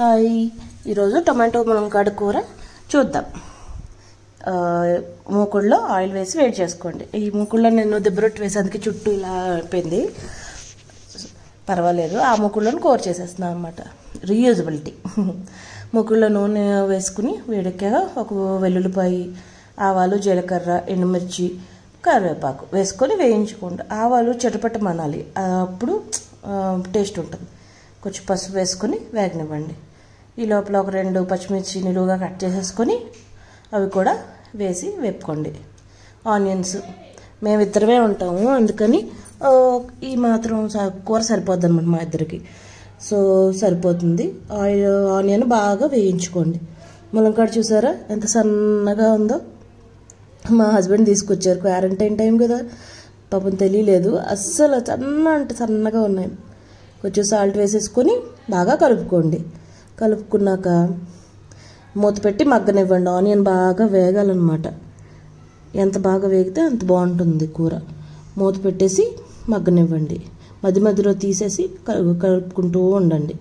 hi ఈరోజు tomato ములంకాడ కూర చూద్దాం ఆ, మూకుడులో ఆయిల్ వేసి వేడి చేసుకోండి ఈ మూకుడులో నేను దెబ్బరొట్టు వేసేందుకు చుట్టూ ఇలా అయిపోయింది పర్వాలేదు ఆ మూకుడులో కూర చేసేస్తున్నాను అనమాట రీయూజబిలిటీ మూకుడులో నూనె వేసుకుని వేడెక్కాక ఒక వెల్లుల్లిపాయి ఆవాలు జీలకర్ర ఎండుమిర్చి కరివేపాకు వేసుకొని వేయించుకోండి ఆవాలు చిటపట మనాలి అప్పుడు ఆ, టేస్ట్ ఉంటుంది కొంచెం పసుపు వేసుకొని వేగనివ్వండి ఈ లోపల ఒక రెండు పచ్చిమిర్చి నిలువుగా కట్ చేసేసుకొని అవి కూడా వేసి వేపుకోండి ఆనియన్స్ మేము ఇద్దరమే ఉంటాము అందుకని ఆ, ఈ మాత్రం స- కూర సరిపోద్ది అనమాట మా ఇద్దరికి సో సరిపోతుంది ఆయిల్ ఆనియన్ బాగా వేయించుకోండి ములంకాడ చూసారా ఎంత సన్నగా ఉందో మా హస్బెండ్ తీసుకొచ్చారు క్వారంటైన్ టైం కదా పాపం తెలియలేదు అస్సలు సన్న అంటే సన్నగా ఉన్నాయి కొంచెం సాల్ట్ వేసేసుకొని బాగా కలుపుకోండి కలుపుకున్నాక మూత పెట్టి మగ్గనివ్వండి ఆనియన్ బాగా వేగాలన్నమాట ఎంత బాగా వేగితే అంత బాగుంటుంది కూర మూత పెట్టేసి మగ్గనివ్వండి మధ్య మధ్యలో తీసేసి కలుపు కలుపుకుంటూ ఉండండి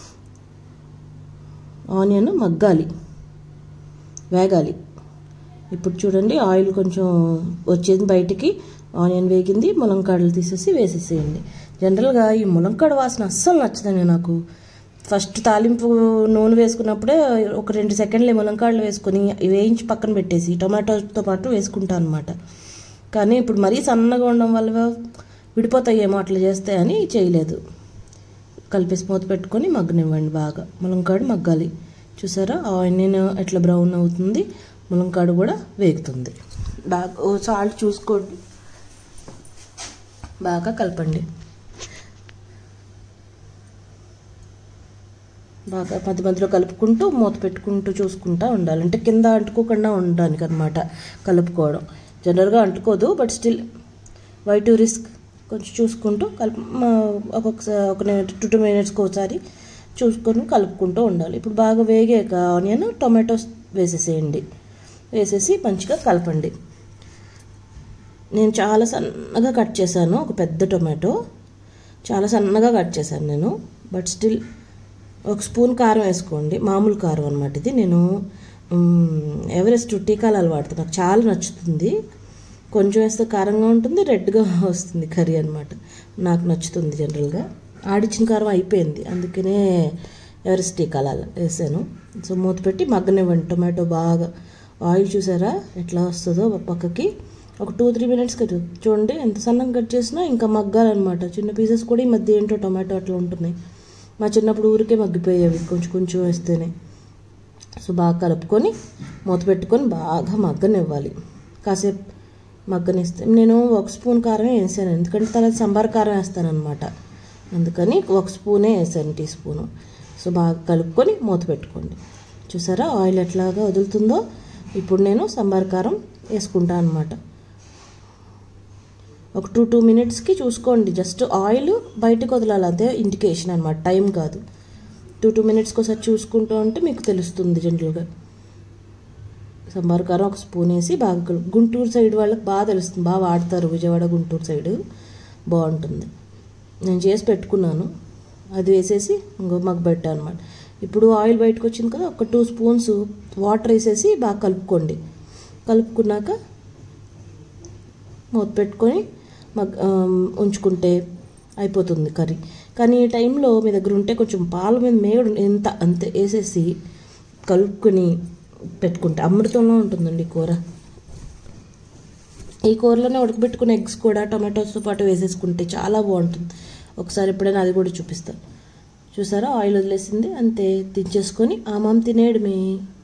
ఆనియన్ మగ్గాలి వేగాలి ఇప్పుడు చూడండి ఆయిల్ కొంచెం వచ్చేది బయటికి ఆనియన్ వేగింది ములంకాడలు తీసేసి వేసేసేయండి జనరల్గా ఈ ములంకాడ వాసన అస్సలు నచ్చదండి నాకు ఫస్ట్ తాలింపు నూనె వేసుకున్నప్పుడే ఒక రెండు సెకండ్లు ఈ ములంకాడలు వేసుకొని వేయించి పక్కన పెట్టేసి టొమాటోతో పాటు వేసుకుంటాను అనమాట కానీ ఇప్పుడు మరీ సన్నగా ఉండడం వల్ల విడిపోతాయేమో అట్లా చేస్తే అని చేయలేదు కలిపేసి మూత పెట్టుకొని మగ్గనివ్వండి బాగా ములంకాడు మగ్గాలి చూసారా ఆనియన్ ఎట్లా బ్రౌన్ అవుతుంది ములంకాడు కూడా వేగుతుంది బాగా ఓ సాల్ట్ చూసుకోండి బాగా కలపండి బాగా మధ్య మధ్యలో కలుపుకుంటూ మూత పెట్టుకుంటూ చూసుకుంటూ ఉండాలి అంటే కింద అంటుకోకుండా ఉండడానికి అనమాట కలుపుకోవడం జనరల్గా అంటుకోదు but still why to risk కొంచెం చూసుకుంటూ కలుపు ఒక్కొక్కసారి ఒక టూ టూ మినిట్స్కి ఒకసారి చూసుకొని కలుపుకుంటూ ఉండాలి ఇప్పుడు బాగా వేగాక ఆనియన్ టొమాటోస్ వేసేసేయండి వేసేసి మంచిగా కలపండి నేను చాలా సన్నగా కట్ చేశాను ఒక పెద్ద టొమాటో చాలా సన్నగా కట్ చేశాను నేను బట్ స్టిల్ ఒక స్పూన్ కారం వేసుకోండి మామూలు కారం అనమాట ఇది నేను మ్, ఎవరెస్ట్ టీకాలాలు వాడతాను నాకు చాలా నచ్చుతుంది కొంచెం వేస్తే కారంగా ఉంటుంది రెడ్గా వస్తుంది కర్రీ అనమాట నాకు నచ్చుతుంది జనరల్గా ఆడిచ్చిన కారం అయిపోయింది అందుకనే ఎవరెస్ట్ టీకాలాలు వేసాను సో మూత పెట్టి మగ్గనివ్వండి టొమాటో బాగా ఆయిల్ చూసారా ఎట్లా వస్తుందో పక్కకి ఒక టూ త్రీ మినిట్స్కి చూడండి ఎంత సన్నంగా కట్ చేసినా ఇంకా మగ్గాలన్నమాట చిన్న పీసెస్ కూడా ఈ మధ్య ఏంటో టొమాటో అట్లా ఉంటున్నాయి మా చిన్నప్పుడు ఊరికే మగ్గిపోయేవి కొంచెం కొంచెం వేస్తేనే సో బాగా కలుపుకొని మూత పెట్టుకొని బాగా మగ్గనివ్వాలి కాసేపు మగ్గనిస్తే నేను ఒక స్పూన్ కారం వేసాను ఎందుకంటే తర్వాత సంబార్ కారం వేస్తాను అనమాట అందుకని ఒక స్పూనే వేసాను టీ స్పూను సో బాగా కలుపుకొని మూత పెట్టుకోండి చూసారా ఆయిల్ ఎట్లాగా వదులుతుందో ఇప్పుడు నేను సంబార్ కారం వేసుకుంటాను అనమాట ఒక టూ టూ మినిట్స్కి చూసుకోండి జస్ట్ ఆయిల్ బయటకు వదలాలి అదే ఇండికేషన్ అనమాట టైం కాదు టూ టూ మినిట్స్కి ఒకసారి చూసుకుంటూ ఉంటే మీకు తెలుస్తుంది జనరల్గా సాంబార్ కారం ఒక స్పూన్ వేసి బాగా కలుపు గుంటూరు సైడ్ వాళ్ళకి బాగా తెలుస్తుంది బాగా వాడతారు విజయవాడ గుంటూరు సైడ్ బాగుంటుంది నేను చేసి పెట్టుకున్నాను అది వేసేసి ఇంకో మగ్గ పెట్టాను అనమాట ఇప్పుడు ఆయిల్ బయటకు వచ్చింది కదా ఒక టూ స్పూన్స్ వాటర్ వేసేసి బాగా కలుపుకోండి కలుపుకున్నాక మూత పెట్టుకొని మగ్ ఆ, ఉంచుకుంటే అయిపోతుంది కర్రీ కానీ ఈ టైంలో మీ దగ్గర ఉంటే కొంచెం పాల మీద మేడు ఎంత అంతే వేసేసి కలుపుకొని పెట్టుకుంటే అమృతంలో ఉంటుందండి ఈ కూర ఈ కూరలోనే ఉడకబెట్టుకున్న ఎగ్స్ కూడా టమాటోస్తో పాటు వేసేసుకుంటే చాలా బాగుంటుంది ఒకసారి ఎప్పుడైనా అది కూడా చూపిస్తాను చూసారా ఆయిల్ వదిలేసింది అంతే దించేసుకొని ఆమాం తినేయడమే